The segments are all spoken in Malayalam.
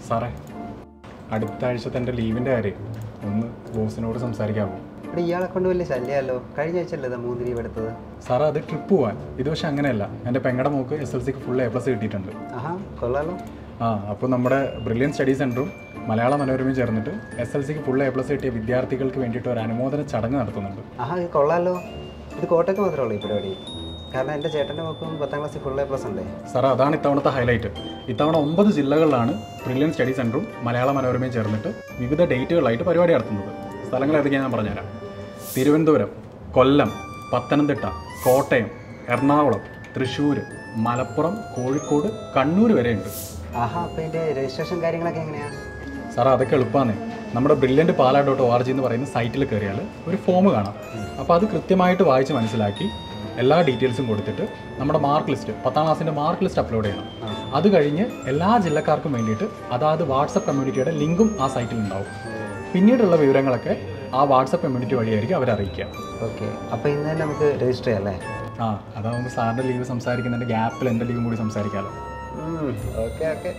സാറേ അടുത്ത ആഴ്ചത്തെ എൻ്റെ ലീവിൻ്റെ കാര്യം ഒന്ന് ബോസിനോട് സംസാരിക്കാമോ ഇവിടെ ഇയാളെ കൊണ്ട് വലിയ ശല്യമല്ലോ കഴിഞ്ഞ ആഴ്ചയല്ലേ ഇതാ മൂന്ന് ലീവ് എടുത്തത് സാറേ അത് ട്രിപ്പ് പോവാൻ ഇത് പക്ഷേ അങ്ങനെയല്ല എൻ്റെ പെങ്ങടെ മോക്ക് എസ് എൽ സിക്ക് ഫുൾ എ പ്ലസ് കിട്ടിയിട്ടുണ്ട് ആഹാ കൊള്ളാലോ ആ അപ്പോൾ നമ്മുടെ ബ്രില്യൻ സ്റ്റഡി സെൻറ്ററും മലയാള മനോരമയും ചേർന്നിട്ട് എസ് എൽ സിക്ക് ഫുൾ എ പ്ലസ് കിട്ടിയ വിദ്യാർത്ഥികൾക്ക് വേണ്ടിയിട്ട് ഒരു അനുമോദന ചടങ്ങ് നടത്തുന്നുണ്ട് ആഹാ ഇത് കൊള്ളാലോ ഇത് കോട്ടയ്ക്ക് മാത്രമേ ഉള്ളൂ ഈ പരിപാടി കാരണം എൻ്റെ ചേട്ടൻ്റെ മോക്കും പത്താം ക്ലാസ്സിൽ ഫുൾ എ പ്ലസ് ഉണ്ടേ സാറേ അതാണ് ഇത്തവണത്തെ ഹൈലൈറ്റ് ഇത്തവണ ഒമ്പത് ജില്ലകളിലാണ് ബ്രില്യൻ സ്റ്റഡി സെൻറ്ററും മലയാള മനോരമയും ചേർന്നിട്ട് വിവിധ ഡേറ്റുകളായിട്ട് പരിപാടി നടത്തുന്നത് സ്ഥലങ്ങൾ ഏതൊക്കെയാണ് ഞാൻ പറഞ്ഞുതരാം തിരുവനന്തപുരം കൊല്ലം പത്തനംതിട്ട കോട്ടയം എറണാകുളം തൃശ്ശൂർ മലപ്പുറം കോഴിക്കോട് കണ്ണൂർ വരെയുണ്ട് ആഹാ അപ്പോൾ ഇതിൻ്റെ രജിസ്ട്രേഷൻ കാര്യങ്ങളൊക്കെ എങ്ങനെയാണ് സാറേ അതൊക്കെ എളുപ്പമാണ് നമ്മുടെ brilliant Pala dot O R G എന്ന് പറയുന്ന സൈറ്റിൽ കയറിയാൽ ഒരു ഫോം കാണാം അപ്പോൾ അത് കൃത്യമായിട്ട് വായിച്ച് മനസ്സിലാക്കി എല്ലാ ഡീറ്റെയിൽസും കൊടുത്തിട്ട് നമ്മുടെ മാർക്ക് ലിസ്റ്റ് പത്താം ക്ലാസ്സിൻ്റെ മാർക്ക് ലിസ്റ്റ് അപ്ലോഡ് ചെയ്യണം അത് കഴിഞ്ഞ് എല്ലാ ജില്ലക്കാർക്കും വേണ്ടിയിട്ട് അതാത് വാട്സപ്പ് കമ്മ്യൂണിറ്റിയുടെ ലിങ്കും ആ സൈറ്റിൽ ഉണ്ടാവും പിന്നീടുള്ള വിവരങ്ങളൊക്കെ ആ വാട്സപ്പ് കമ്മ്യൂണിറ്റി വഴിയായിരിക്കും അവരെ അറിയിക്കുക ഓക്കെ അപ്പോൾ ഇന്ന് തന്നെ നമുക്ക് രജിസ്റ്റർ ചെയ്യാം അല്ലേ ആ അതാവുമ്പോൾ സാറിൻ്റെ ലീവ് സംസാരിക്കുന്നതിൻ്റെ ഗ്യാപ്പിൽ എൻ്റെ ലീവും കൂടി സംസാരിക്കാമല്ലോ ഓക്കെ ഓക്കെ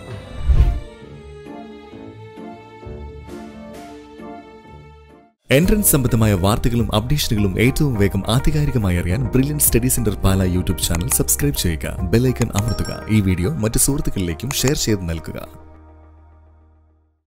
എൻട്രൻസ് സംബന്ധമായ വാർത്തകളും അപ്ഡേഷനുകളും ഏറ്റവും വേഗം ആധികാരികമായി അറിയാൻ brilliant study centre Pala YouTube channel subscribe ചെയ്യുക ബെല്ലൈക്കൺ അമർത്തുക ഈ വീഡിയോ മറ്റ് സുഹൃത്തുക്കളിലേക്കും ഷെയർ ചെയ്ത് നൽകുക